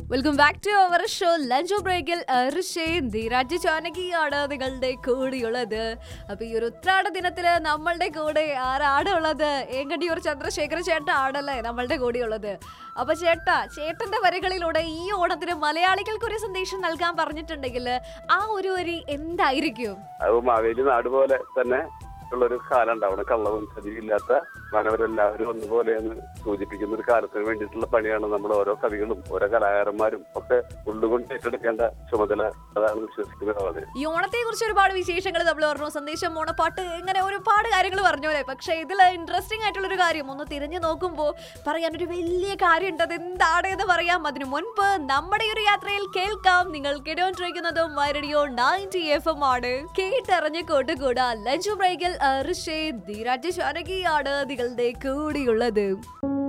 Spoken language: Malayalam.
welcome back to our show lunch ബ്രേക്കിൽ ഋഷയും ധീരാജ് ചാനകിയാണ് നിങ്ങളുടെ കൂടിയുള്ളത് അപ്പൊ ഈ ഒരു ഉത്രാട ദിനത്തില് നമ്മളുടെ കൂടെ ആരാണ് ഉള്ളത് ഏങ്കണ്ടിയൂർ ചന്ദ്രശേഖര ചേട്ടൻ ആണല്ലേ നമ്മളുടെ കൂടെയുള്ളത് അപ്പൊ ചേട്ടാ ചേട്ടന്റെ വരികളിലൂടെ ഈ ഓണത്തിന് മലയാളികൾക്ക് ഒരു സന്ദേശം നൽകാൻ പറഞ്ഞിട്ടുണ്ടെങ്കിൽ ആ ഒരു വരി എന്തായിരിക്കും അത് മാവേലി നാട് പോലെ തന്നെ ഉള്ളൊരു കാലം ഉണ്ടാവണം കള്ളവും ചതിയില്ലാത്ത മാനവരെല്ലാവരും ഒന്നുപോലെ എന്ന് സൂചിപ്പിക്കുന്ന ഒരു കാലത്തിന് വേണ്ടിയിട്ടുള്ള പണിയാണ് നമ്മൾ ഓരോ കവികളും ഓരോ കലാകാരന്മാരും ഒക്കെ ഉള്ളുകൊണ്ട് ഏറ്റെടുക്കേണ്ട ചുമതല അതാണ് വിശ്വസിക്കുന്നത് അത് ഈ ഓണത്തെ കുറിച്ച് ഒരുപാട് വിശേഷങ്ങൾ നമ്മൾ പറഞ്ഞു സന്ദേശം ഓണപ്പാട്ട് ഇങ്ങനെ ഒരുപാട് കാര്യങ്ങൾ പറഞ്ഞു അല്ലേ പക്ഷെ ഇതിൽ ഇൻട്രസ്റ്റിംഗ് ആയിട്ടുള്ള ഒരു കാര്യം ഒന്ന് തിരിഞ്ഞു നോക്കുമ്പോൾ പറയാൻ ഒരു വലിയ കാര്യം ഉണ്ട് അത് എന്താണ് എന്ന് പറയാം അതിനു മുൻപ് നമ്മുടെ ഈ ഒരു യാത്രയിൽ കേൾക്കാം നിങ്ങൾ കേട്ടോണ്ടിരിക്കുന്നതും റേഡിയോ നയൻറ്റി എഫ് എം ആണ് കേട്ടറിഞ്ഞ് കൂട്ടുകൂടാ ലഞ്ച് ബ്രേക്കിൽ ഋഷേ ധീരാജ് ശാനകിയാണ് നിങ്ങളുടെ കൂടിയുള്ളത്